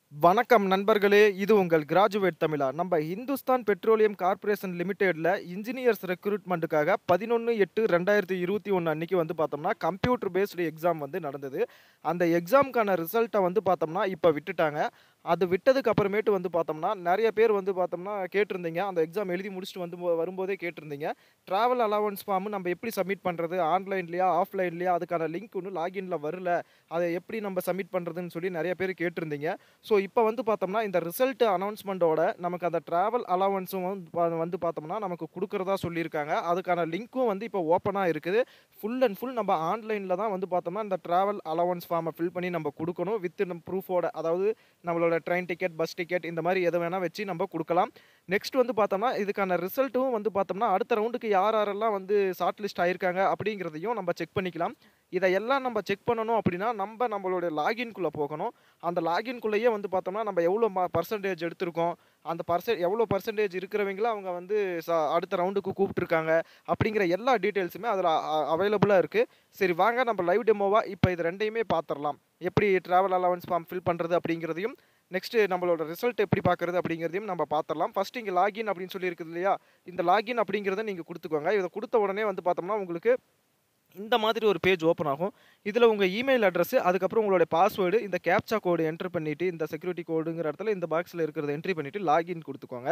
வணக்கம் நண்பர்களே இது உங்கள் கிராஜுவேட் தமிழா நம்ம இந்துஸ்தான் பெட்ரோலியம் கார்ப்பரேஷன் லிமிடெட்ல இன்ஜினியர்ஸ் ரெக்ரூட்மெண்ட்டுக்காக பதினொன்று எட்டு ரெண்டாயிரத்தி இருபத்தி ஒன்று அன்னைக்கு வந்து பார்த்தோம்னா கம்ப்யூட்டர் பேஸ்டு எக்ஸாம் வந்து நடந்தது அந்த எக்ஸாமுக்கான ரிசல்ட்டை வந்து பார்த்தோம்னா இப்போ விட்டுட்டாங்க அது விட்டதுக்கு அப்புறமேட்டு வந்து பார்த்தோம்னா நிறைய பேர் வந்து பார்த்தோம்னா கேட்டிருந்தீங்க அந்த எக்ஸாம் எழுதி முடிச்சுட்டு வந்து போ- வரும்போதே கேட்டிருந்தீங்க ட்ராவல் அலவன்ஸ் ஃபார்ம் நம்ம எப்படி சப்மிட் பண்ணுறது ஆன்லைன்லையா ஆஃப்லைன்லையா அதுக்கான லிங்க் ஒன்று லாகின்ல வரல அதை எப்படி நம்ம சப்மிட் பண்ணுறதுன்னு சொல்லி நிறைய பேர் கேட்டிருந்தீங்க ஸோ இப்போ வந்து பார்த்தோம்னா இந்த ரிசல்ட் அனௌன்ஸ்மெண்ட்டோட நமக்கு அந்த ட்ராவல் அலவன்ஸும் வந்து பா- வந்து பார்த்தோம்னா நமக்கு கொடுக்குறதா சொல்லியிருக்காங்க அதுக்கான லிங்க்கும் வந்து இப்போ ஓப்பனாக இருக்குது ஃபுல் அண்ட் ஃபுல் நம்ம ஆன்லைனில் தான் வந்து பார்த்தோம்னா இந்த ட்ராவல் அலவன்ஸ் ஃபார்மை ஃபில் பண்ணி நம்ம கொடுக்கணும் வித் நம்ம ப்ரூஃபோட அதாவது நம்மளோட ட்ரெயின் டிக்கெட் பஸ் டிக்கெட் இந்த மாதிரி எதை வேணால் வச்சு நம்ம கொடுக்கலாம் நெக்ஸ்ட் வந்து பார்த்தோம்னா இதுக்கான ரிசல்ட்டும் வந்து பார்த்தோம்னா அடுத்த ரவுண்டுக்கு யார் யாரெல்லாம் வந்து ஷார்ட் லிஸ்ட் ஆயிருக்காங்க அப்படிங்கிறதையும் நம்ம செக் பண்ணிக்கலாம் இதையெல்லாம் நம்ம செக் பண்ணணும் அப்படின்னா நம்ம நம்மளுடைய லாகின்குள்ளே போகணும் அந்த லாகின்குள்ளேயே வந்து பார்த்தோம்னா நம்ம எவ்வளோ பர்சன்டேஜ் எடுத்திருக்கோம் அந்த பர்சன்ட் எவ்வளோ பர்சன்டேஜ் இருக்கிறவங்கள அவங்க வந்து ச- அடுத்த ரவுண்டுக்கு கூப்பிட்டுருக்காங்க அப்படிங்கிற எல்லா டீட்டெயில்ஸுமே அதில் அவைலபிளாக இருக்குது சரி வாங்க நம்ம லைவ் டெமோவாக இப்போ இது ரெண்டையுமே பார்த்துடலாம் எப்படி ட்ராவல் அலவன்ஸ் ஃபார்ம் ஃபில் பண்ணுறது அப்படிங்கிறதையும் நெக்ஸ்ட்டு நம்மளோட ரிசல்ட் எப்படி பார்க்குறது அப்படிங்கிறதையும் நம்ம பார்த்துடலாம் ஃபர்ஸ்ட் இங்கே லாகின் அப்படின்னு சொல்லி இருக்குது இல்லையா இந்த லாகின் அப்படிங்கிறத நீங்கள் கொடுத்துக்கோங்க இதை கொடுத்த உடனே வந்து பார்த்தோம்னா உங்களுக்கு இந்த மாதிரி ஒரு பேஜ் ஓப்பன் ஆகும் இதில் உங்கள் இமெயில் அட்ரஸ் அதுக்கப்புறம் உங்களுடைய பாஸ்வேர்டு இந்த கேப்சா கோடு என்ட்ரு பண்ணிவிட்டு இந்த செக்யூரிட்டி கோடுங்கிற இடத்துல இந்த பாக்ஸில் இருக்கிறத என்ட்ரி பண்ணிவிட்டு லாகின் கொடுத்துக்கோங்க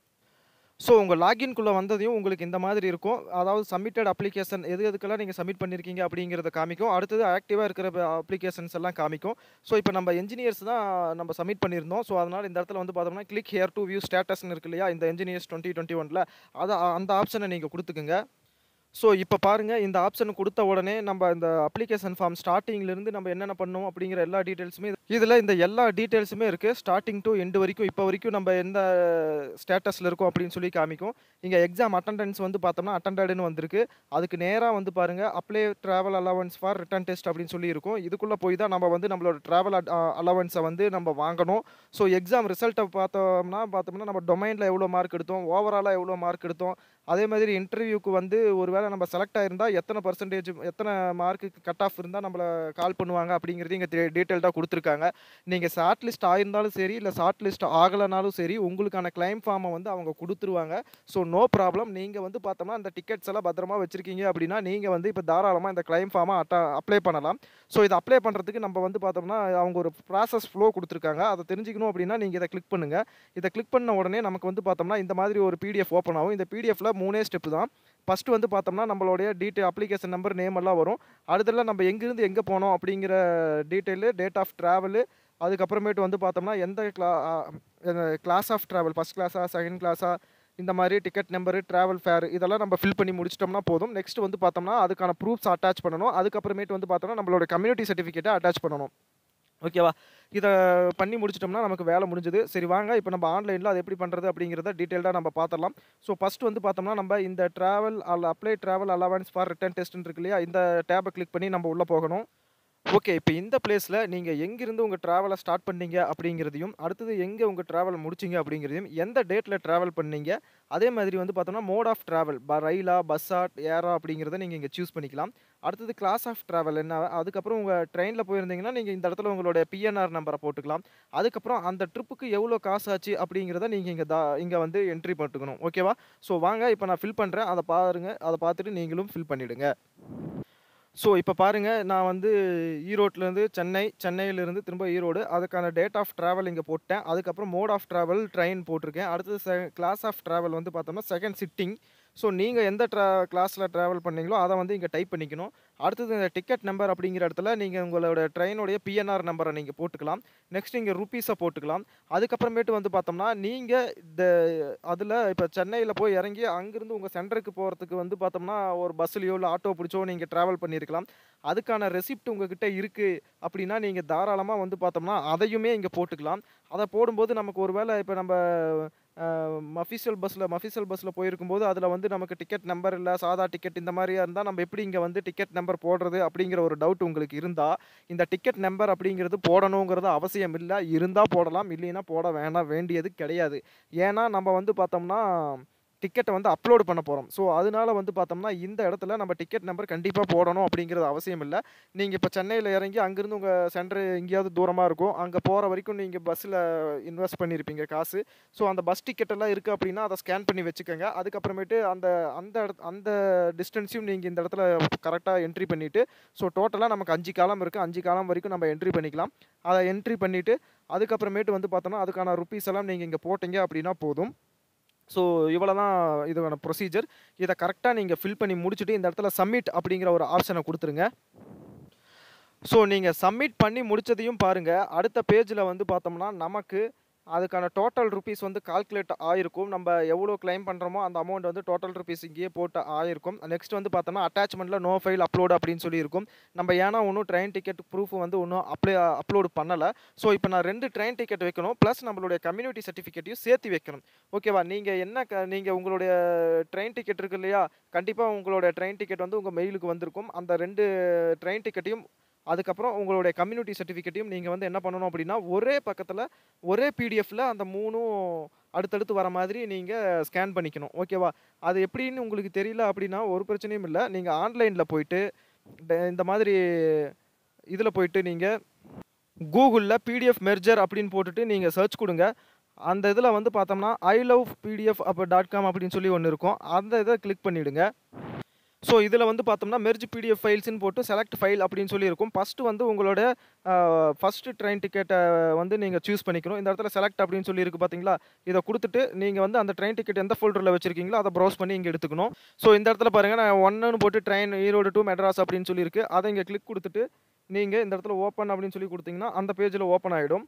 ஸோ உங்கள் லாகின்குள்ளே வந்ததையும் உங்களுக்கு இந்த மாதிரி இருக்கும் அதாவது சப்மிட்டட் அப்ளிகேஷன் எது எதுக்கெல்லாம் நீங்கள் சப்மிட் பண்ணியிருக்கீங்க அப்படிங்கிறத காமிக்கும் அடுத்தது ஆக்டிவாக இருக்கிற அப்ளிகேஷன்ஸ் எல்லாம் காமிக்கும் ஸோ இப்போ நம்ம என்ஜினியர்ஸ் தான் நம்ம சப்மிட் பண்ணியிருந்தோம் ஸோ அதனால் இந்த இடத்துல வந்து பார்த்தோம்னா கிளிக் ஹேர் டு வியூ ஸ்டேட்டஸ்னு இருக்கு இல்லையா இந்த என்ஜினியர்ஸ் டுவெண்ட்டி டுவெண்ட்டி ஒனில் அதை அந்த ஆப்ஷனை நீங்கள் கொடுத்துக்குங்க ஸோ இப்போ பாருங்கள் இந்த ஆப்ஷன் கொடுத்த உடனே நம்ம இந்த அப்ளிகேஷன் ஃபார்ம் ஸ்டார்டிங்லேருந்து நம்ம என்னென்ன பண்ணோம் அப்படிங்கிற எல்லா டீட்டெயில்ஸுமே இதில் இந்த எல்லா டீட்டெயில்ஸுமே இருக்குது ஸ்டார்டிங் டு எண்டு வரைக்கும் இப்போ வரைக்கும் நம்ம எந்த ஸ்டேட்டஸில் இருக்கோம் அப்படின்னு சொல்லி காமிக்கும் இங்கே எக்ஸாம் அட்டண்டன்ஸ் வந்து பார்த்தோம்னா அட்டண்டடுன்னு வந்திருக்கு அதுக்கு நேராக வந்து பாருங்கள் apply travel allowance for written test அப்படின்னு சொல்லி இருக்கும் இதுக்குள்ளே போய் தான் நம்ம வந்து நம்மளோட ட்ராவல் அலவன்ஸை வந்து நம்ம வாங்கணும் ஸோ எக்ஸாம் ரிசல்ட்டை பார்த்தோம்னா பார்த்தோம்னா நம்ம டொமைனில் எவ்வளோ மார்க் எடுத்தோம் ஓவராலாக எவ்வளோ மார்க் எடுத்தோம் அதே மாதிரி இன்டர்வியூக்கு வந்து ஒருவேளை நம்ம செலக்ட் ஆயிருந்தால் எத்தனை பர்சன்டேஜ் எத்தனை மார்க்குக்கு கட் ஆஃப் இருந்தால் நம்மளை கால் பண்ணுவாங்க அப்படிங்கிறது இங்கே டீட்டெயில்டாக கொடுத்துருக்காங்க நீங்கள் ஷார்ட் லிஸ்ட் ஆயிருந்தாலும் சரி இல்லை ஷார்ட் லிஸ்ட் ஆகலைனாலும் சரி உங்களுக்கான கிளைம் ஃபார்மை வந்து அவங்க கொடுத்துருவாங்க ஸோ நோ ப்ராப்ளம் நீங்கள் வந்து பார்த்தோம்னா அந்த டிக்கெட்ஸ் எல்லாம் பத்திரமா வச்சுருக்கீங்க அப்படின்னா நீங்கள் வந்து இப்போ தாராளமாக இந்த கிளைம் ஃபார்மை அட்ட அப்ளை பண்ணலாம் ஸோ இதை அப்ளை பண்ணுறதுக்கு நம்ம வந்து பார்த்தோம்னா அவங்க ஒரு ப்ராசஸ் ஃப்ளோ கொடுத்துருக்காங்க அதை தெரிஞ்சுக்கணும் அப்படின்னா நீங்கள் இதை கிளிக் பண்ணுங்கள் இதை கிளிக் பண்ண உடனே நமக்கு வந்து பார்த்தோம்னா இந்த மாதிரி ஒரு பிடிஎஃப் ஓப்பன் ஆகும் இந்த பிடிஎஃப்ல மூணே ஸ்டெப் தான் ஃபஸ்ட்டு வந்து பார்த்தோம்னா நம்மளுடைய டீட்டெயில் அப்ளிகேஷன் நம்பர் நேம் எல்லாம் வரும் அடுத்ததுல நம்ம எங்கேருந்து எங்கே போனோம் அப்படிங்கிற டீட்டெயிலு டேட் ஆஃப் ட்ராவலு அதுக்கப்புறமேட்டு வந்து பார்த்தோம்னா எந்த class class of travel first கிளாஸா செகண்ட் கிளாஸா இந்த மாதிரி டிக்கெட் நம்பரு ட்ராவல் ஃபேர் இதெல்லாம் நம்ம ஃபில் பண்ணி முடிச்சிட்டோம்னா போதும் நெக்ஸ்ட் வந்து பார்த்தோம்னா அதுக்கான ப்ரூஃப்ஸ் அட்டாச் பண்ணணும் அதுக்கப்புறமேட்டு வந்து பார்த்தோம்னா நம்மளோட கம்யூனிட்டி சர்டிஃபிகேட்டை அட்டாச் பண்ணணும் ஓகேவா இதை பண்ணி முடிச்சிட்டோம்னா நமக்கு வேலை முடிஞ்சது சரி வாங்க இப்போ நம்ம ஆன்லைனில் அதை எப்படி பண்ணுறது அப்படிங்கிறத டீட்டெயில்டாக நம்ம பார்த்துடலாம் ஸோ ஃபஸ்ட் வந்து பார்த்தோம்னா நம்ம இந்த travel all apply travel allowance for written டெஸ்ட்னு இருக்கு இல்லையா இந்த டேபை கிளிக் பண்ணி நம்ம உள்ளே போகணும் ஓகே இப்போ இந்த பிளேஸில் நீங்கள் எங்கேருந்து உங்கள் ட்ராவலை ஸ்டார்ட் பண்ணீங்க அப்படிங்கிறதையும் அடுத்தது எங்கே உங்கள் ட்ராவல் முடிச்சிங்க அப்படிங்கிறதையும் எந்த டேட்டில் ட்ராவல் பண்ணீங்க அதே மாதிரி வந்து பார்த்தோம்னா மோட் ஆஃப் ட்ராவல் ப ரயிலா பஸ்ஸா ஏரா அப்படிங்கிறத நீங்கள் இங்கே சூஸ் பண்ணிக்கலாம் அடுத்தது கிளாஸ் ஆஃப் ட்ராவல் என்ன அதுக்கப்புறம் உங்கள் ட்ரெயினில் போயிருந்தீங்கன்னா நீங்கள் இந்த இடத்துல உங்களோட பிஎன்ஆர் நம்பரை போட்டுக்கலாம் அதுக்கப்புறம் அந்த ட்ரிப்புக்கு எவ்வளோ காசு ஆச்சு அப்படிங்கிறத நீங்கள் இங்கே தா இங்கே வந்து என்ட்ரி போட்டுக்கணும் ஓகேவா ஸோ வாங்க இப்போ நான் ஃபில் பண்ணுறேன் அதை பாருங்கள் அதை பார்த்துட்டு நீங்களும் ஃபில் பண்ணிவிடுங்க ஸோ இப்போ பாருங்கள் நான் வந்து ஈரோட்லேருந்து சென்னை சென்னையிலேருந்து திரும்ப ஈரோடு அதுக்கான டேட் ஆஃப் ட்ராவல் இங்கே போட்டேன் அதுக்கப்புறம் மோட் ஆஃப் ட்ராவல் ட்ரெயின் போட்டிருக்கேன் அடுத்தது செ கிளாஸ் ஆஃப் ட்ராவல் வந்து பார்த்தோம்னா செகண்ட் சிட்டிங் ஸோ நீங்கள் எந்த ட்ரா கிளாஸில் ட்ராவல் பண்ணீங்களோ அதை வந்து இங்கே டைப் பண்ணிக்கணும் அடுத்தது இந்த டிக்கெட் நம்பர் அப்படிங்கிற இடத்துல நீங்கள் உங்களோட ட்ரெயினுடைய பிஎன்ஆர் நம்பரை நீங்கள் போட்டுக்கலாம் நெக்ஸ்ட் இங்கே ருப்பீஸை போட்டுக்கலாம் அதுக்கப்புறமேட்டு வந்து பார்த்தோம்னா நீங்கள் இந்த அதில் இப்போ சென்னையில் போய் இறங்கி அங்கேருந்து உங்கள் சென்டருக்கு போகிறதுக்கு வந்து பார்த்தோம்னா ஒரு பஸ்லையோ இல்லை ஆட்டோ பிடிச்சோ நீங்கள் ட்ராவல் பண்ணியிருக்கலாம் அதுக்கான ரெசிப்ட் உங்ககிட்ட இருக்குது அப்படின்னா நீங்கள் தாராளமாக வந்து பார்த்தோம்னா அதையுமே இங்கே போட்டுக்கலாம் அதை போடும்போது நமக்கு ஒரு வேளை இப்போ நம்ம மஃபிஷியல் பஸ்ஸில் மஃபிஷியல் பஸ்ஸில் போயிருக்கும்போது அதில் வந்து நமக்கு டிக்கெட் நம்பர் இல்லை சாதா டிக்கெட் இந்த மாதிரியா இருந்தால் நம்ம எப்படி இங்கே வந்து டிக்கெட் நம்பர் போடுறது அப்படிங்கிற ஒரு டவுட் உங்களுக்கு இருந்தால் இந்த டிக்கெட் நம்பர் அப்படிங்கிறது போடணுங்கிறது அவசியம் இல்லை இருந்தால் போடலாம் இல்லைன்னா போட வேணாம் வேண்டியது கிடையாது ஏன்னா நம்ம வந்து பார்த்தோம்னா டிக்கெட்டை வந்து அப்லோட் பண்ண போகிறோம் ஸோ அதனால வந்து பார்த்தோம்னா இந்த இடத்துல நம்ம டிக்கெட் நம்பர் கண்டிப்பாக போடணும் அப்படிங்கிறது அவசியம் இல்லை நீங்கள் இப்போ சென்னையில் இறங்கி அங்கேருந்து உங்கள் சென்டர் எங்கேயாவது தூரமாக இருக்கும் அங்கே போகிற வரைக்கும் நீங்கள் பஸ்ஸில் இன்வெஸ்ட் பண்ணியிருப்பீங்க காசு ஸோ அந்த பஸ் டிக்கெட் எல்லாம் இருக்குது அப்படின்னா அதை ஸ்கேன் பண்ணி வச்சுக்கோங்க அதுக்கப்புறமேட்டு அந்த அந்த இடத் அந்த டிஸ்டன்ஸையும் நீங்கள் இந்த இடத்துல கரெக்டாக என்ட்ரி பண்ணிவிட்டு ஸோ டோட்டலாக நமக்கு அஞ்சு காலம் இருக்குது அஞ்சு காலம் வரைக்கும் நம்ம என்ட்ரி பண்ணிக்கலாம் அதை என்ட்ரி பண்ணிவிட்டு அதுக்கப்புறமேட்டு வந்து பார்த்தோம்னா அதுக்கான ருப்பீஸ் எல்லாம் நீங்கள் இங்கே போட்டீங்க அப்படின்னா போதும் ஸோ இவ்வளோ தான் இதுக்கான ப்ரொசீஜர் இதை கரெக்டாக நீங்கள் ஃபில் பண்ணி முடிச்சுட்டு இந்த இடத்துல சப்மிட் அப்படிங்கிற ஒரு ஆப்ஷனை கொடுத்துருங்க ஸோ நீங்கள் சப்மிட் பண்ணி முடிச்சதையும் பாருங்கள் அடுத்த பேஜில் வந்து பார்த்தோம்னா நமக்கு அதுக்கான டோட்டல் ருபீஸ் வந்து கால்குலேட் ஆயிருக்கும் நம்ம எவ்வளோ கிளைம் பண்ணுறோமோ அந்த அமௌண்ட் வந்து டோட்டல் ருபீஸ் இங்கேயே போட்டு ஆயிருக்கும் நெக்ஸ்ட் வந்து பார்த்தோம்னா அட்டாச்மெண்ட்டில் நோ ஃபைல் அப்லோட் அப்படின்னு சொல்லியிருக்கும் நம்ம ஏன்னா ஒன்றும் ட்ரெயின் டிக்கெட் ப்ரூஃப் வந்து ஒன்றும் அப்ளை அப்லோடு பண்ணலை ஸோ இப்போ நான் ரெண்டு ட்ரெயின் டிக்கெட் வைக்கணும் ப்ளஸ் நம்மளுடைய கம்யூனிட்டி சர்டிஃபிகேட்டையும் சேர்த்து வைக்கணும் ஓகேவா நீங்கள் என்ன க நீங்கள் உங்களுடைய ட்ரெயின் டிக்கெட் இருக்கு இல்லையா கண்டிப்பாக உங்களுடைய ட்ரெயின் டிக்கெட் வந்து உங்கள் மெயிலுக்கு வந்திருக்கும் அந்த ரெண்டு ட்ரெயின் டிக்கெட்டையும் அதுக்கப்புறம் உங்களுடைய கம்யூனிட்டி சர்டிஃபிகேட்டையும் நீங்கள் வந்து என்ன பண்ணணும் அப்படின்னா ஒரே பக்கத்தில் ஒரே பிடிஎஃப்ல அந்த மூணும் அடுத்தடுத்து வர மாதிரி நீங்கள் ஸ்கேன் பண்ணிக்கணும் ஓகேவா அது எப்படின்னு உங்களுக்கு தெரியல அப்படின்னா ஒரு பிரச்சனையும் இல்லை நீங்கள் ஆன்லைனில் போயிட்டு ட- இந்த மாதிரி இதில் போயிட்டு நீங்கள் கூகுளில் பிடிஎஃப் மெர்ஜர் அப்படின்னு போட்டுட்டு நீங்கள் சர்ச் கொடுங்க அந்த இதில் வந்து பார்த்தோம்னா ஐ லவ் பிடிஎஃப் அப்போ டாட் காம் அப்படின்னு சொல்லி ஒன்று இருக்கும் அந்த இதை கிளிக் பண்ணிவிடுங்க ஸோ இதில் வந்து பார்த்தோம்னா மெர்ஜ் பிடிஎஃப் ஃபைல்ஸ்னு போட்டு செலக்ட் ஃபைல் அப்படின்னு சொல்லி இருக்கும் ஃபஸ்ட்டு வந்து உங்களோட ஃபஸ்ட்டு ட்ரெயின் டிக்கெட்டை வந்து நீங்கள் சூஸ் பண்ணிக்கணும் இந்த இடத்துல செலக்ட் அப்படின்னு சொல்லி இருக்கு பார்த்தீங்களா இதை கொடுத்துட்டு நீங்கள் வந்து அந்த ட்ரெயின் டிக்கெட் எந்த ஃபோல்டரில் வச்சிருக்கீங்களோ அதை ப்ரௌஸ் பண்ணி இங்கே எடுத்துக்கணும் ஸோ இந்த இடத்துல பாருங்கள் நான் ஒன்றுன்னு போட்டு ட்ரெயின் ஈரோடு டு மெட்ராஸ் அப்படின்னு சொல்லியிருக்கு அதை இங்கே கிளிக் கொடுத்துட்டு நீங்கள் இந்த இடத்துல ஓப்பன் அப்படின்னு சொல்லி கொடுத்தீங்கன்னா அந்த பேஜில் ஓப்பன் ஆகிடும்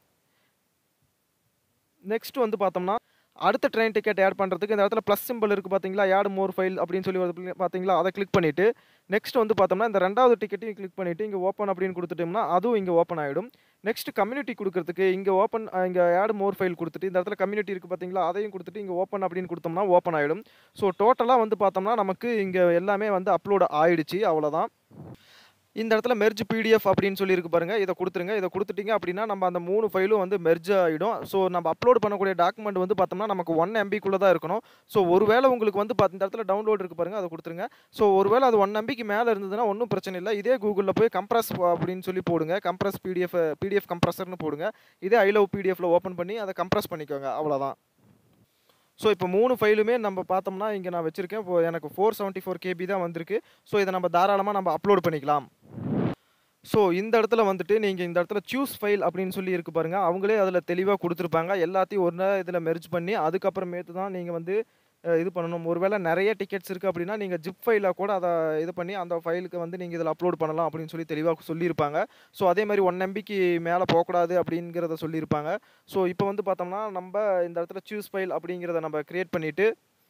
நெக்ஸ்ட் வந்து பார்த்தோம்னா அடுத்த ட்ரெயின் டிக்கெட் ஆட் பண்ணுறதுக்கு இந்த இடத்துல ப்ளஸ் சிம்பிள் இருக்குது பார்த்தீங்களா ஆட் மோர் ஃபைல் அப்படின்னு சொல்லி வருது பார்த்தீங்களா அதை கிளிக் பண்ணிவிட்டு நெக்ஸ்ட் வந்து பார்த்தோம்னா இந்த ரெண்டாவது டிக்கெட்டையும் கிளிக் பண்ணிவிட்டு இங்கே ஓப்பன் அப்படின்னு கொடுத்துட்டோம்னா அதுவும் இங்கே ஓப்பன் ஆகிடும் நெக்ஸ்ட் கம்யூனிட்டி கொடுக்கறதுக்கு இங்கே ஓப்பன் இங்கே ஆட் மோர் ஃபைல் கொடுத்துட்டு இந்த இடத்துல கம்யூனிட்டி இருக்குது பார்த்தீங்களா அதையும் கொடுத்துட்டு இங்கே ஓப்பன் அப்படின்னு கொடுத்தோம்னா ஓப்பன் ஆகிடும் ஸோ டோட்டலாக வந்து பார்த்தோம்னா நமக்கு இங்கே எல்லாமே வந்து அப்லோட் ஆயிடுச்சு அவ்வளோதான் இந்த இடத்துல மெர்ஜ் பிடிஎஃப் அப்படின்னு சொல்லி இருக்கு பாருங்க இதை கொடுத்துருங்க இதை கொடுத்துட்டீங்க அப்படின்னா நம்ம அந்த மூணு ஃபைலும் வந்து மெர்ஜ் ஆகிடும் ஸோ நம்ம அப்லோட் பண்ணக்கூடிய டாக்குமெண்ட் வந்து பார்த்தோம்னா நமக்கு ஒன் எம்பிக்குள்ளே தான் இருக்கணும் ஸோ ஒருவேளை உங்களுக்கு வந்து பார்த்து இந்த இடத்துல டவுன்லோட் இருக்கு பாருங்க அதை கொடுத்துருங்க ஸோ ஒருவேளை அது ஒன் எம்பிக்கு மேலே இருந்ததுன்னா ஒன்றும் பிரச்சனை இல்லை இதே கூகுளில் போய் கம்ப்ரஸ் அப்படின்னு சொல்லி போடுங்க கம்ப்ரஸ் பிடிஎஃப் பிடிஎஃப் கம்ப்ரஸர்னு போடுங்க இதே ஐ லவ் பிடிஎஃப்ல ஓப்பன் பண்ணி அதை கம்ப்ரஸ் பண்ணிக்கோங்க அவ்வளோதான் ஸோ இப்போ மூணு ஃபைலுமே நம்ம பார்த்தோம்னா இங்கே நான் வச்சுருக்கேன் இப்போ எனக்கு ஃபோர் செவன்ட்டி ஃபோர் கேபி தான் வந்திருக்கு ஸோ இதை நம்ம தாராளமாக நம்ம அப்லோட் பண்ணிக்கலாம் ஸோ இந்த இடத்துல வந்துட்டு நீங்கள் இந்த இடத்துல சூஸ் ஃபைல் அப்படின்னு சொல்லி இருக்கு பாருங்க அவங்களே அதில் தெளிவாக கொடுத்துருப்பாங்க எல்லாத்தையும் ஒரு இதில் மெர்ஜ் பண்ணி அதுக்கப்புறமேட்டு தான் நீங்கள் வந்து அஹ், இது பண்ணணும் ஒருவேளை நிறைய டிக்கெட்ஸ் இருக்குது அப்படின்னா நீங்கள் ஜிப் ஃபைலாக கூட அதை இது பண்ணி அந்த ஃபைலுக்கு வந்து நீங்கள் இதில் அப்லோட் பண்ணலாம் அப்படின்னு சொல்லி தெளிவாக சொல்லியிருப்பாங்க ஸோ அதே மாதிரி ஒன் எம்பிக்கு மேலே போகக்கூடாது அப்படிங்கிறத சொல்லியிருப்பாங்க ஸோ இப்போ வந்து பார்த்தோம்னா நம்ம இந்த இடத்துல சூஸ் ஃபைல் அப்படிங்கிறத நம்ம க்ரியேட் பண்ணிவிட்டு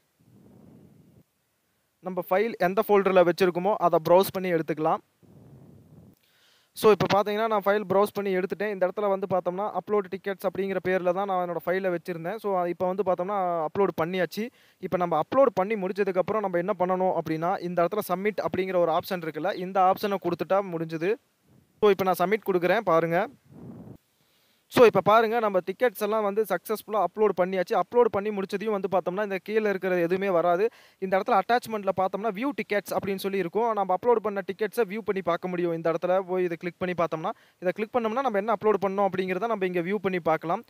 நம்ம ஃபைல் எந்த ஃபோல்டரில் வச்சுருக்கோமோ அதை ப்ரௌஸ் பண்ணி எடுத்துக்கலாம் ஸோ இப்போ பார்த்தீங்கன்னா நான் ஃபைல் ப்ரௌஸ் பண்ணி எடுத்துட்டேன் இந்த இடத்துல வந்து பார்த்தோம்னா அப்லோட் டிக்கெட்ஸ் அப்படிங்கிற பேரில் தான் நான் என்னோட ஃபைலை வச்சுருந்தேன் ஸோ இப்போ வந்து பார்த்தோம்னா அப்லோட் பண்ணியாச்சு இப்போ நம்ம அப்லோட் பண்ணி முடிச்சதுக்கப்புறம் நம்ம என்ன பண்ணணும் அப்படின்னா இந்த இடத்துல சப்மிட் அப்படிங்கிற ஒரு ஆப்ஷன் இருக்குல்ல இந்த ஆப்ஷனை கொடுத்துட்டா முடிஞ்சுது ஸோ இப்போ நான் சப்மிட் கொடுக்குறேன் பாருங்கள் ஸோ இப்போ பாருங்கள் நம்ம டிக்கெட்ஸ் எல்லாம் வந்து சக்ஸஸ்ஃபுல்லாக அப்லோட் பண்ணியாச்சு அப்லோட் பண்ணி முடிச்சதையும் வந்து பார்த்தோம்னா இந்த கீழே இருக்கிறது எதுவுமே வராது இந்த இடத்துல அட்டாச்மெண்ட்டில் பார்த்தோம்னா வியூ டிக்கெட்ஸ் அப்படின்னு சொல்லி இருக்கும் நம்ம அப்லோட் பண்ண டிக்கெட்ஸை வியூ பண்ணி பார்க்க முடியும் இந்த இடத்துல போய் இதை கிளிக் பண்ணி பார்த்தோம்னா இதை கிளிக் பண்ணோம்னா நம்ம என்ன அப்லோட் பண்ணோம் அப்படிங்கிறத நம்ம இங்கே வியூ பண்ணி பார்க்கலாம்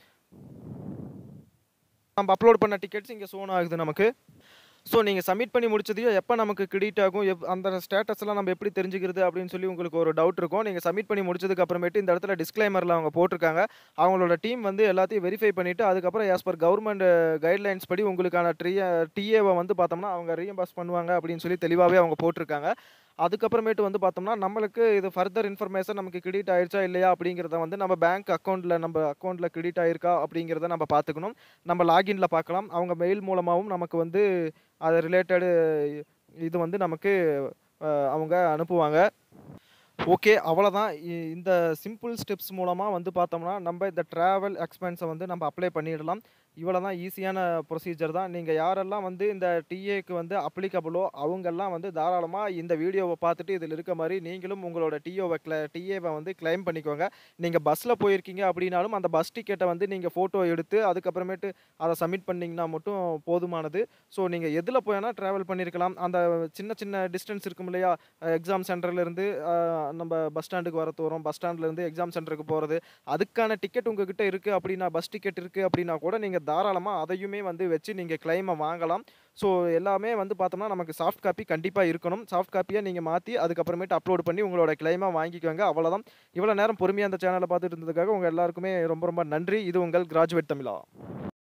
நம்ம அப்லோட் பண்ண டிக்கெட்ஸ் இங்கே சோன் ஆகுது நமக்கு ஸோ நீங்கள் சப்மிட் பண்ணி முடிச்சதையும் எப்போ நமக்கு கிரெடிட் ஆகும் எப் அந்த ஸ்டேட்டஸ்லாம் நம்ம எப்படி தெரிஞ்சுக்கிறது அப்படின்னு சொல்லி உங்களுக்கு ஒரு டவுட் இருக்கும் நீங்கள் சப்மிட் பண்ணி முடிச்சதுக்கு அப்புறமேட்டு இந்த இடத்துல டிஸ்க்ளைமரில் அவங்க போட்டிருக்காங்க அவங்களோட டீம் வந்து எல்லாத்தையும் வெரிஃபை பண்ணிவிட்டு அதுக்கப்புறம் ஆஸ் பர் கவர்மெண்ட் கைட்லைன்ஸ் படி உங்களுக்கான ட்ரீ டிஏவை வந்து பார்த்தோம்னா அவங்க ரீஎம்பாஸ் பண்ணுவாங்க அப்படின்னு சொல்லி தெளிவாகவே அவங்க போட்டிருக்காங்க அதுக்கப்புறமேட்டு வந்து பார்த்தோம்னா நம்மளுக்கு இது ஃபர்தர் இன்ஃபர்மேஷன் நமக்கு கிரெடிட் ஆயிருச்சா இல்லையா அப்படிங்கிறத வந்து நம்ம பேங்க் அக்கௌண்ட்டில் நம்ம அக்கௌண்ட்டில் கிரெடிட் ஆயிருக்கா அப்படிங்கிறத நம்ம பார்த்துக்கணும் நம்ம லாகின்ல பார்க்கலாம் அவங்க மெயில் மூலமாகவும் நமக்கு வந்து அது ரிலேட்டடு இது வந்து நமக்கு அஹ், அவங்க அனுப்புவாங்க ஓகே அவ்வளோதான் இந்த சிம்பிள் ஸ்டெப்ஸ் மூலமாக வந்து பார்த்தோம்னா நம்ம இந்த ட்ராவல் எக்ஸ்பென்ஸை வந்து நம்ம அப்ளை பண்ணிடலாம் இவ்வளோ தான் ஈஸியான ப்ரொசீஜர் தான் நீங்கள் யாரெல்லாம் வந்து இந்த டிஏக்கு வந்து அப்ளிகபிளோ அவங்கெல்லாம் வந்து தாராளமாக இந்த வீடியோவை பார்த்துட்டு இதில் இருக்க மாதிரி நீங்களும் உங்களோட டிஓவை கிள டிஏவை வந்து கிளைம் பண்ணிக்கோங்க நீங்கள் பஸ்ஸில் போயிருக்கீங்க அப்படின்னாலும் அந்த பஸ் டிக்கெட்டை வந்து நீங்கள் ஃபோட்டோ எடுத்து அதுக்கப்புறமேட்டு அதை சப்மிட் பண்ணிங்கன்னா மட்டும் போதுமானது ஸோ நீங்கள் எதில் போனால் ட்ராவல் பண்ணியிருக்கலாம் அந்த சின்ன சின்ன டிஸ்டன்ஸ் இருக்கும் இல்லையா எக்ஸாம் சென்டர்லேருந்து நம்ம பஸ் ஸ்டாண்டுக்கு வர தூரம் பஸ் ஸ்டாண்ட்லேருந்து எக்ஸாம் சென்டருக்கு போகிறது அதுக்கான டிக்கெட் உங்ககிட்ட இருக்குது அப்படின்னா பஸ் டிக்கெட் இருக்குது அப்படின்னா கூட நீங்கள் தாராளமாக அதையுமே வந்து வச்சு நீங்கள் கிளைமை வாங்கலாம் ஸோ எல்லாமே வந்து பார்த்தோம்னா நமக்கு சாஃப்ட் காப்பி கண்டிப்பாக இருக்கணும் சாஃப்ட் காப்பியை நீங்கள் மாற்றி அதுக்கப்புறமேட்டு அப்லோட் பண்ணி உங்களோட கிளைமாக வாங்கிக்கோங்க அவ்வளோதான் இவ்வளோ நேரம் பொறுமையாக அந்த சேனலை பார்த்துட்டு இருந்ததுக்காக உங்கள் எல்லாருக்குமே ரொம்ப ரொம்ப நன்றி இது உங்கள் கிராஜுவேட் தமிழா